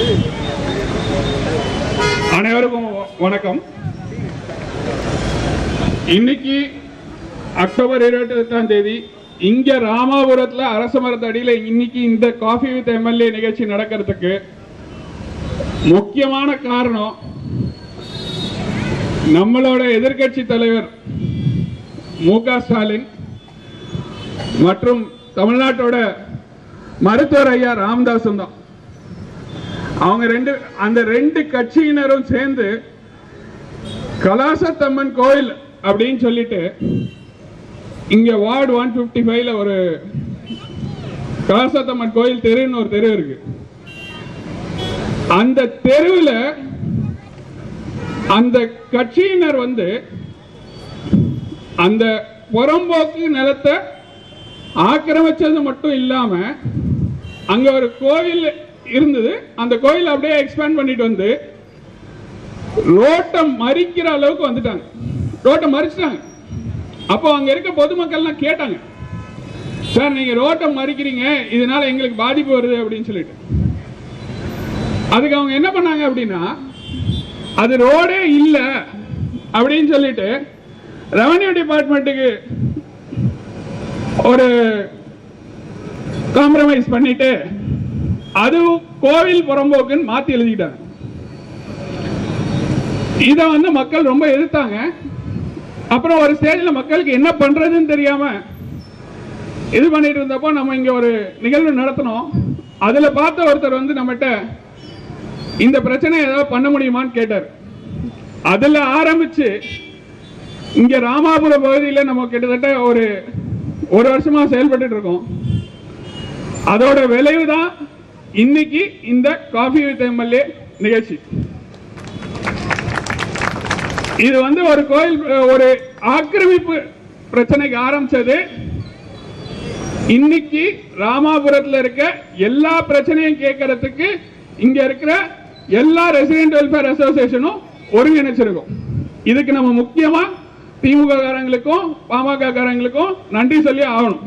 அனைவருக்கும் வணக்கம் இன்னைக்கு அக்டோபர் இருபத்தி எட்டாம் தேதி இங்க ராமாபுரத்துல அரச மரத்தடியில இன்னைக்கு இந்த காஃபி வித் எம்எல்ஏ நிகழ்ச்சி நடக்கிறதுக்கு முக்கியமான காரணம் நம்மளோட எதிர்க்கட்சி தலைவர் மு க ஸ்டாலின் மற்றும் தமிழ்நாட்டோட மருத்துவர் ஐயா ராமதாசும் தான் அவங்க ரெண்டு அந்த ரெண்டு கட்சியினரும் சேர்ந்து கலாசத்தம்மன் கோயில் அப்படின்னு சொல்லிட்டு இங்க வார்டு ஒன் பிப்டி ஃபைவ்ல ஒரு கலாசத்தம்மன் கோயில் தெருன்னு ஒரு தெரு இருக்கு அந்த தெருவில் அந்த கட்சியினர் வந்து அந்த புறம்போக்கு நிலத்தை ஆக்கிரமிச்சது மட்டும் இல்லாம அங்க ஒரு கோவில் இருந்தது அந்த கோயில் அப்படியே எக்ஸ்பேண்ட் பண்ணிட்டு வந்து ரோட்டை மறிக்கிற அளவுக்கு வந்துட்டாங்க ரோட்டை மறிச்சிட்டாங்க அப்போ அங்க இருக்க பொதுமக்கள்லாம் கேட்டாங்க சார் நீங்க ரோட்டை மறிக்கிறீங்க இதனால எங்களுக்கு பாதிப்பு வருது அப்படின்னு சொல்லிட்டு அதுக்கு அவங்க என்ன பண்ணாங்க அப்படின்னா அது ரோடே இல்லை அப்படின்னு சொல்லிட்டு ரெவன்யூ டிபார்ட்மெண்ட்டுக்கு ஒரு காம்ப்ரமைஸ் பண்ணிட்டு அதுவும் கோவில் புறம்போக்குன்னு மாத்தி எழுதிட்டாங்க இதை வந்து மக்கள் ரொம்ப எதிர்த்தாங்க அப்புறம் ஒரு ஸ்டேஜில் மக்களுக்கு என்ன பண்றதுன்னு தெரியாம இது பண்ணிட்டு இருந்தப்போ நம்ம இங்க ஒரு நிகழ்வு நடத்தினோம் அதுல பார்த்த ஒருத்தர் வந்து நம்மகிட்ட இந்த பிரச்சனை ஏதாவது பண்ண முடியுமான்னு கேட்டார் அதுல ஆரம்பிச்சு இங்க ராமாபுரம் பகுதியில் நம்ம கிட்டத்தட்ட ஒரு ஒரு வருஷமா செயல்பட்டு இருக்கோம் அதோட விளைவு தான் இன்னைக்கு இந்த காஃபி வித் எம்எல்ஏ நிகழ்ச்சி இது வந்து ஒரு கோயில் ஒரு ஆக்கிரமிப்பு பிரச்சனைக்கு ஆரம்பிச்சது இன்னைக்கு ராமாபுரத்தில் இருக்க எல்லா பிரச்சனையும் கேட்கறதுக்கு இங்க இருக்கிற எல்லா ரெசிடென்ட் வெல்ஃபேர் அசோசியேஷனும் ஒருங்கிணைச்சிருக்கோம் இதுக்கு நம்ம முக்கியமா திமுக காரங்களுக்கும் பாமக காரங்களுக்கும் நன்றி சொல்லி ஆகணும்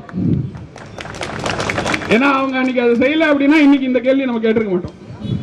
ஏன்னா அவங்க அன்னைக்கு அதை செய்யல அப்படின்னா இன்னைக்கு இந்த கேள்வி நம்ம கேட்டிருக்க மாட்டோம்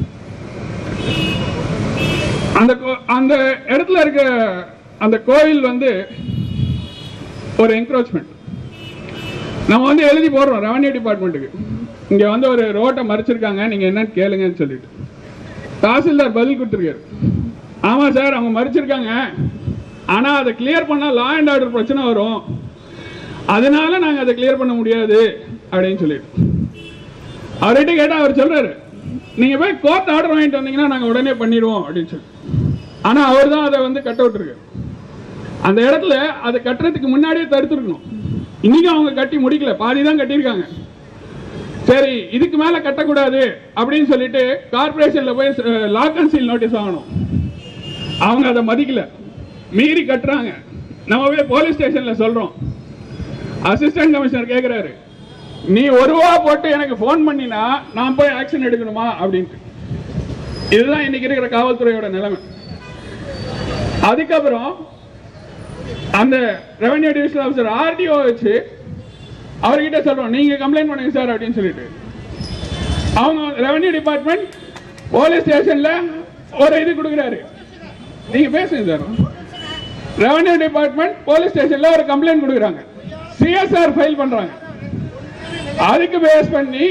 அந்த கோ- அந்த இடத்துல இருக்க அந்த கோயில் வந்து ஒரு என்க்ரோச்மெண்ட் நம்ம வந்து எழுதி போடுறோம் ரெவன்யூ டிபார்ட்மெண்ட்டுக்கு இங்க வந்து ஒரு ரோட்டை மறிச்சிருக்காங்க நீங்க என்னன்னு கேளுங்கன்னு சொல்லிட்டு தாசில்தார் பதில் கொடுத்துருக்காரு ஆமா சார் அவங்க மறிச்சிருக்காங்க ஆனா அதை கிளியர் பண்ணா லா அண்ட் ஆர்டர் பிரச்சனை வரும் அதனால நாங்க அதை கிளியர் பண்ண முடியாது அப்படின்னு சொல்லிட்டு அவர்கிட்ட கேட்டா அவர் சொல்றாரு நீங்க போய் கோர்ட் ஆர்டர் வாங்கிட்டு வந்தீங்கன்னா நாங்க உடனே பண்ணிடுவோம் அப்படின்னு சொல்லி ஆனா அவர் தான் அதை வந்து கட்ட விட்டுருக்காரு அந்த இடத்துல அதை கட்டுறதுக்கு முன்னாடியே தடுத்துருக்கணும் இன்னைக்கு அவங்க கட்டி முடிக்கல பாதி தான் கட்டியிருக்காங்க சரி இதுக்கு மேல கட்டக்கூடாது அப்படின்னு சொல்லிட்டு கார்பரேஷன்ல போய் லாக் அண்ட் சீல் நோட்டீஸ் வாங்கணும் அவங்க அதை மதிக்கல மீறி கட்டுறாங்க நம்ம போய் போலீஸ் ஸ்டேஷன்ல சொல்றோம் அசிஸ்டன்ட் கமிஷனர் கேக்குறாரு நீ ஒரு ரூபா போட்டு எனக்கு ஃபோன் பண்ணினா நான் போய் ஆக்ஷன் எடுக்கணுமா அப்படின்ட்டு இதுதான் இன்னைக்கு இருக்கிற காவல்துறையோட நிலைமை அதுக்கப்புறம் அந்த ரெவன்யூ டிவிஷன் ஆஃபீஸர் ஆர்டிஓ வச்சு அவர்கிட்ட சொல்றோம் நீங்க கம்ப்ளைண்ட் பண்ணுங்க சார் அப்படின்னு சொல்லிட்டு அவங்க ரெவன்யூ டிபார்ட்மெண்ட் போலீஸ் ஸ்டேஷன்ல ஒரு இது கொடுக்குறாரு நீங்க பேசுங்க சார் ரெவன்யூ டிபார்ட்மெண்ட் போலீஸ் ஸ்டேஷன்ல ஒரு கம்ப்ளைண்ட் கொடுக்குறாங்க சிஎஸ்ஆர் ஃபைல் பண்றாங்க அதுக்கு பேஸ் பண்ணி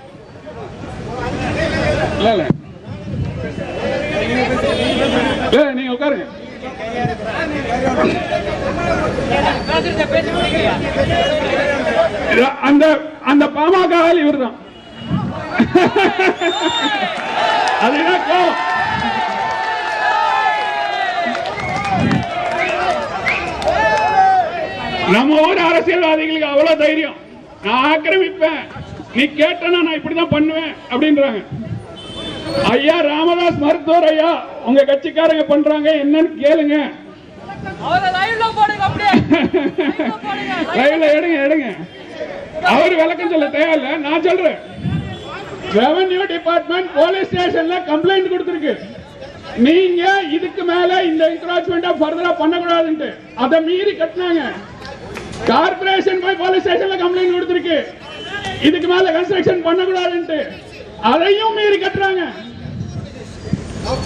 இல்ல இல்ல இல்ல நீங்க உட்காருங்க இது- அந்த அந்த பாமக ஆள் இவர் தான் அதுதான் கோவம் நம்ம ஊர் அரசியல்வாதிகளுக்கு அவ்வளவு தைரியம் நான் ஆக்கிரமிப்பேன் நீ கேட்டனா நான் இப்படிதான் பண்ணுவேன் அப்படின்றாங்க ஐயா ராமதாஸ் மருத்துவர் ஐயா உங்க கட்சிக்காரங்க பண்றாங்க என்னன்னு கேளுங்க அவரை லைவ்ல போடுங்க அப்படியே லைவ்ல போடுங்க லைவ்ல எடுங்க எடுங்க அவர் விளக்கம் சொல்ல தேவையில்ல நான் சொல்றேன் ரெவன்யூ டிபார்ட்மெண்ட் போலீஸ் ஸ்டேஷன்ல கம்ப்ளைண்ட் கொடுத்திருக்கு நீங்க இதுக்கு மேல இந்த என்க்ரோச்மெண்ட் ஃபர்தரா பண்ணக்கூடாதுன்ட்டு அதை மீறி கட்டினாங்க கார்பரேஷன் போய் போலீஸ் ஸ்டேஷன்ல கம்ப்ளைண்ட் கொடுத்திருக்கு இதுக்கு மேல கன்ஸ்ட்ரக்ஷன் பண்ணக்கூடாதுன்ட்டு அதையும் மீறி கட்டுறாங்க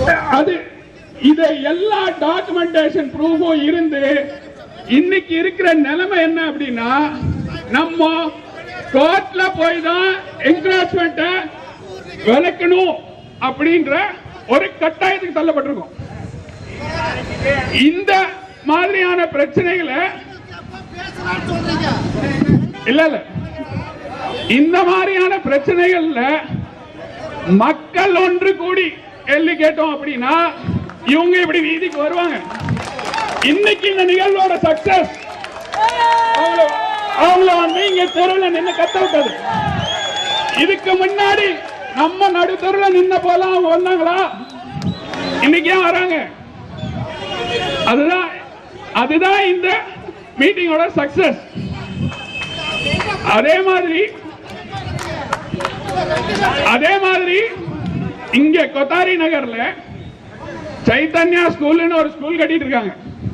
அது இதை எல்லா டாக்குமெண்டேஷன் ப்ரூஃபும் இருந்து இன்னைக்கு இருக்கிற நிலைமை என்ன அப்படின்னா நம்ம கோர்ட்ல போய் தான் என்கரேஜ்மெண்ட்ட விளக்கணும் அப்படின்ற ஒரு கட்டாயத்துக்கு தள்ளப்பட்டிருக்கோம் இந்த மாதிரியான பிரச்சனைகளை இல்ல இல்ல இந்த மாதிரியான பிரச்சனைகள்ல மக்கள் ஒன்று கூடி கேள்வி கேட்டோம் அப்படின்னா இவங்க இப்படி வீதிக்கு வருவாங்க இன்னைக்கு இந்த நிகழ்வோட சக்சஸ் அவங்கள வந்து இங்க தெருவில் நின்று கத்த விட்டது இதுக்கு முன்னாடி நம்ம நடு தெருவில் நின்ன போல அவங்க வந்தாங்களா இன்னைக்கு ஏன் வராங்க அதுதான் அதுதான் இந்த மீட்டிங்கோட சக்சஸ் அதே மாதிரி அதே மாதிரி இங்க கொத்தாரி நகர்ல சைத்தன்யா ஸ்கூல்னு ஒரு ஸ்கூல் கட்டிட்டு இருக்காங்க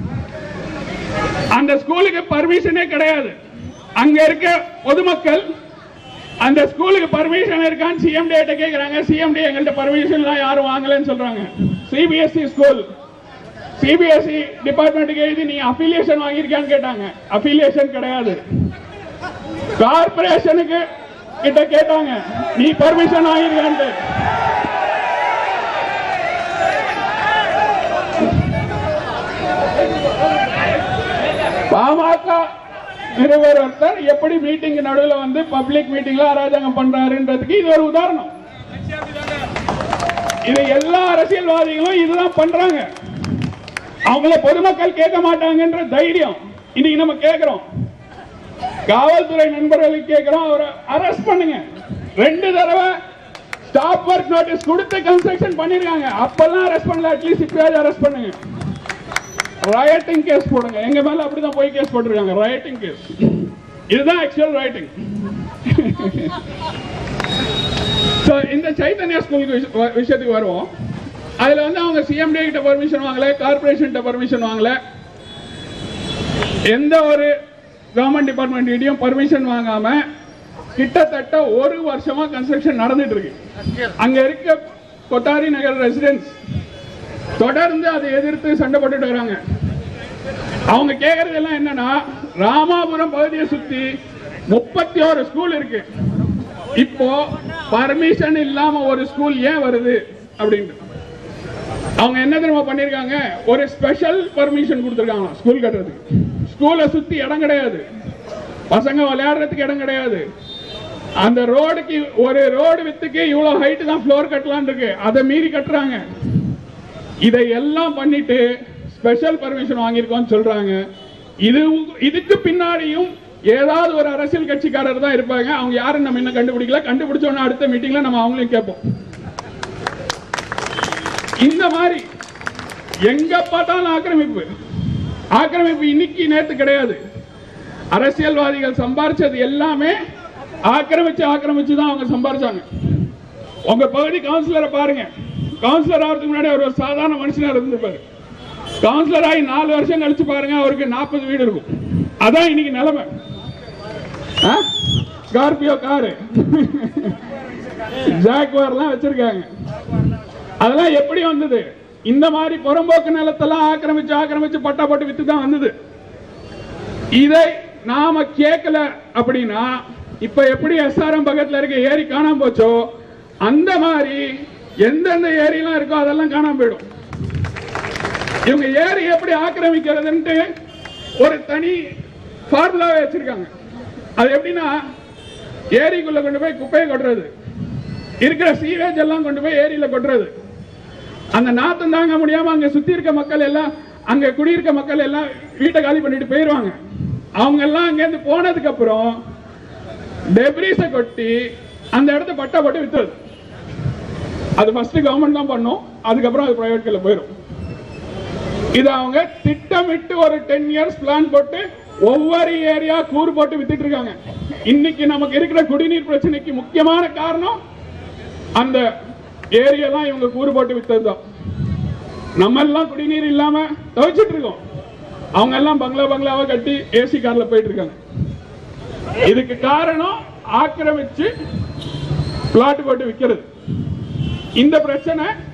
அந்த ஸ்கூலுக்கு பர்மிஷனே கிடையாது அங்க இருக்க பொதுமக்கள் அந்த ஸ்கூலுக்கு பர்மிஷன் இருக்கான்னு சிஎம்டி கிட்ட கேக்குறாங்க சிஎம்டி எங்கள்கிட்ட பர்மிஷன்லாம் யாரும் வாங்கலன்னு சொல்றாங்க சிபிஎஸ்இ ஸ்கூல் சிபிஎஸ்இ டிபார்ட்மெண்ட்டுக்கு எழுதி நீ அஃபிலியேஷன் வாங்கியிருக்கான்னு கேட்டாங்க அஃபிலியேஷன் கிடையாது கார்பரேஷனுக்கு கிட்ட கேட்டாங்க நீ பர்மிஷன் வாங்கியிருக்கான்ட்டு பாமக நிறுவனர் ஒருத்தர் எப்படி மீட்டிங் நடுவில் வந்து பப்ளிக் மீட்டிங்ல அராஜகம் பண்றாருன்றதுக்கு இது ஒரு உதாரணம் இது எல்லா அரசியல்வாதிகளும் இதுதான் பண்றாங்க அவங்கள பொதுமக்கள் கேட்க மாட்டாங்கன்ற தைரியம் இன்னைக்கு நம்ம கேட்கிறோம் காவல்துறை நண்பர்களுக்கு கேட்கிறோம் அவரை அரெஸ்ட் பண்ணுங்க ரெண்டு தடவை ஸ்டாப் ஒர்க் நோட்டீஸ் கொடுத்து கன்ஸ்ட்ரக்ஷன் பண்ணிருக்காங்க அப்பெல்லாம் அரெஸ்ட் பண்ணல அட்லீஸ்ட் இப்பயாவது அரெஸ்ட் பண்ணுங்க ரயட்டிங் கேஸ் போடுங்க எங்க மேல அப்படிதான் போய் கேஸ் போட்டிருக்காங்க ரயட்டிங் கேஸ் இதுதான் ஆக்சுவல் ரைட்டிங் ஸோ இந்த சைத்தன்யா ஸ்கூலுக்கு விஷ- விஷயத்துக்கு வருவோம் அதுல வந்து அவங்க சிஎம்டி கிட்ட பர்மிஷன் வாங்கல கார்பரேஷன் பர்மிஷன் வாங்கல எந்த ஒரு கவர்மெண்ட் டிபார்ட்மெண்ட் கிட்டயும் பர்மிஷன் வாங்காம கிட்டத்தட்ட ஒரு வருஷமா கன்ஸ்ட்ரக்ஷன் நடந்துட்டு இருக்கு அங்க இருக்க கொட்டாரி நகர் ரெசிடென்ஸ் தொடர்ந்து அதை எதிர்த்து சண்டை போட்டுட்டு வராங்க அவங்க கேக்குறது எல்லாம் என்னன்னா ராமாபுரம் பகுதியை சுத்தி முப்பத்தி ஒரு ஸ்கூல் இருக்கு இப்போ பர்மிஷன் இல்லாம ஒரு ஸ்கூல் ஏன் வருது அப்படின்ட்டு அவங்க என்ன தெரியுமா பண்ணிருக்காங்க ஒரு ஸ்பெஷல் பர்மிஷன் கொடுத்துருக்காங்க ஸ்கூல் கட்டுறதுக்கு ஸ்கூலை சுத்தி இடம் கிடையாது பசங்க விளையாடுறதுக்கு இடம் கிடையாது அந்த ரோடுக்கு ஒரு ரோடு வித்துக்கு இவ்வளவு ஹைட் தான் ஃப்ளோர் கட்டலாம்னு இருக்கு அதை மீறி கட்டுறாங்க இதை எல்லாம் பண்ணிட்டு ஸ்பெஷல் பர்மிஷன் வாங்கியிருக்கோம்னு சொல்றாங்க இது இதுக்கு பின்னாடியும் ஏதாவது ஒரு அரசியல் கட்சிக்காரர் தான் இருப்பாங்க அவங்க யாரும் நம்ம இன்னும் கண்டுபிடிக்கல கண்டுபிடிச்ச உடனே அடுத்த மீட்டிங்ல நம்ம அவங்களையும் கேட்போம் இந்த மாதிரி எங்க பார்த்தாலும் ஆக்கிரமிப்பு ஆக்கிரமிப்பு இன்னைக்கு நேத்து கிடையாது அரசியல்வாதிகள் சம்பாரிச்சது எல்லாமே ஆக்கிரமிச்சு ஆக்கிரமிச்சு தான் அவங்க சம்பாரிச்சாங்க உங்க பகுதி கவுன்சிலரை பாருங்க கவுன்சிலர் ஆகிறதுக்கு முன்னாடி அவர் ஒரு சாதாரண மனுஷனா இருந்திருப்பாரு கவுன்சிலர் ஆகி நாலு வருஷம் கழிச்சு பாருங்க அவருக்கு நாற்பது வீடு இருக்கும் அதான் இன்னைக்கு நிலைமை ஸ்கார்பியோ காரு ஜாக்வார்லாம் வச்சிருக்காங்க அதெல்லாம் எப்படி வந்தது இந்த மாதிரி புறம்போக்கு நிலத்தெல்லாம் ஆக்கிரமிச்சு ஆக்கிரமிச்சு பட்டா போட்டு வித்து தான் வந்தது இதை நாம கேட்கல அப்படின்னா இப்ப எப்படி எஸ்ஆர்எம் பக்கத்துல இருக்க ஏரி காணாம போச்சோ அந்த மாதிரி எந்தெந்த ஏரியெல்லாம் இருக்கோ அதெல்லாம் காணாம போயிடும் இவங்க ஏரி எப்படி ஆக்கிரமிக்கிறதுன்ட்டு ஒரு தனி ஃபார்முலாவே வச்சிருக்காங்க அது எப்படின்னா ஏரிக்குள்ள கொண்டு போய் குப்பையை கொட்டுறது இருக்கிற சீவேஜ் எல்லாம் கொண்டு போய் ஏரியில கொட்டுறது அந்த நாத்தம் தாங்க முடியாம அங்க சுத்தி இருக்க மக்கள் எல்லாம் அங்க குடியிருக்க மக்கள் எல்லாம் வீட்டை காலி பண்ணிட்டு போயிருவாங்க அவங்க எல்லாம் அங்க இருந்து போனதுக்கு அப்புறம் டெப்ரீஸ கொட்டி அந்த இடத்த பட்டா போட்டு வித்துறது அது ஃபர்ஸ்ட் கவர்மெண்ட் தான் பண்ணும் அதுக்கப்புறம் அது பிரைவேட் கையில போயிடும் இது அவங்க திட்டமிட்டு ஒரு டென் இயர்ஸ் பிளான் போட்டு ஒவ்வொரு ஏரியா கூறு போட்டு வித்துட்டு இருக்காங்க இன்னைக்கு நமக்கு இருக்கிற குடிநீர் பிரச்சனைக்கு முக்கியமான காரணம் அந்த ஏரியெல்லாம் இவங்க கூறு போட்டு வித்ததுதான் நம்ம எல்லாம் குடிநீர் இல்லாம தவிச்சிட்டு இருக்கோம் அவங்க எல்லாம் பங்களா பங்களாவை கட்டி ஏசி கார்ல போயிட்டு இருக்காங்க இதுக்கு காரணம் ஆக்கிரமிச்சு பிளாட் போட்டு விக்கிறது இந்த பிரச்சனை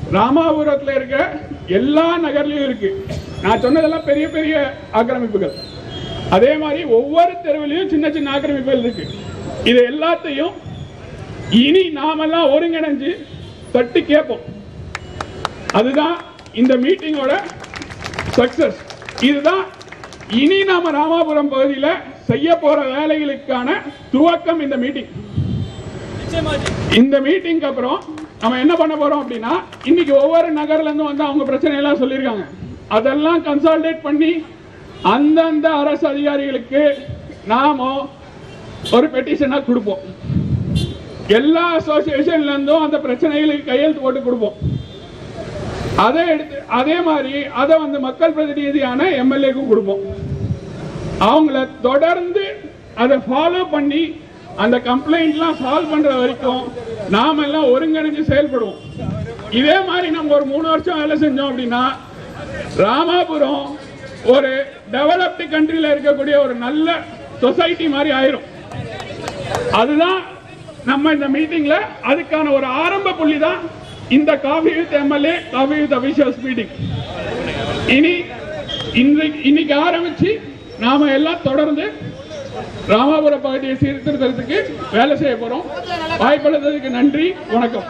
ராமாபுரத்துல இருக்க எல்லா நகர்லயும் இருக்கு நான் சொன்னதெல்லாம் பெரிய பெரிய ஆக்கிரமிப்புகள் அதே மாதிரி ஒவ்வொரு தெருவிலையும் சின்ன சின்ன ஆக்கிரமிப்புகள் இருக்கு இது எல்லாத்தையும் இனி நாமெல்லாம் ஒருங்கிணைஞ்சு தட்டி கேட்போம் அதுதான் இந்த மீட்டிங்கோட சக்சஸ் இதுதான் இனி நாம ராமாபுரம் பகுதியில் செய்ய போற வேலைகளுக்கான துவக்கம் இந்த மீட்டிங் நிச்சயமாஜி இந்த மீட்டிங்க்கு அப்புறம் நம்ம என்ன பண்ண போறோம் அப்படின்னா இன்னைக்கு ஒவ்வொரு நகர்ல இருந்து வந்து அவங்க பிரச்சனை எல்லாம் சொல்லியிருக்காங்க அதெல்லாம் கன்சால்டேட் பண்ணி அந்தந்த அரசு அதிகாரிகளுக்கு நாம ஒரு பெட்டிஷனா கொடுப்போம் எல்லா அசோசியேஷன்ல இருந்தும் அந்த பிரச்சனைகளுக்கு கையெழுத்து போட்டு கொடுப்போம் அதை எடுத்து அதே மாதிரி அதை வந்து மக்கள் பிரதிநிதியான எம்எல்ஏக்கும் கொடுப்போம் அவங்கள தொடர்ந்து அதை ஃபாலோ பண்ணி அந்த கம்ப்ளைண்ட்லாம் சால்வ் பண்ற வரைக்கும் நாம எல்லாம் ஒருங்கிணைஞ்சு செயல்படுவோம் இதே மாதிரி நம்ம ஒரு மூணு வருஷம் வேலை செஞ்சோம் அப்படின்னா ராமாபுரம் ஒரு டெவலப்டு கண்ட்ரில இருக்கக்கூடிய ஒரு நல்ல சொசைட்டி மாதிரி ஆயிரும் அதுதான் நம்ம இந்த மீட்டிங்ல அதுக்கான ஒரு ஆரம்ப புள்ளி தான் இந்த coffee with MLA coffee with officials meeting இனி இன்றைக்கு இன்னைக்கு ஆரம்பிச்சு நாம எல்லாம் தொடர்ந்து ராமாபுரம் பகுதியை சீர்திருத்தத்துக்கு வேலை செய்ய போறோம் வாய்ப்பளித்ததுக்கு நன்றி வணக்கம்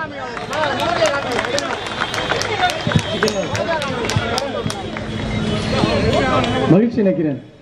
மகிழ்ச்சி நினைக்கிறேன்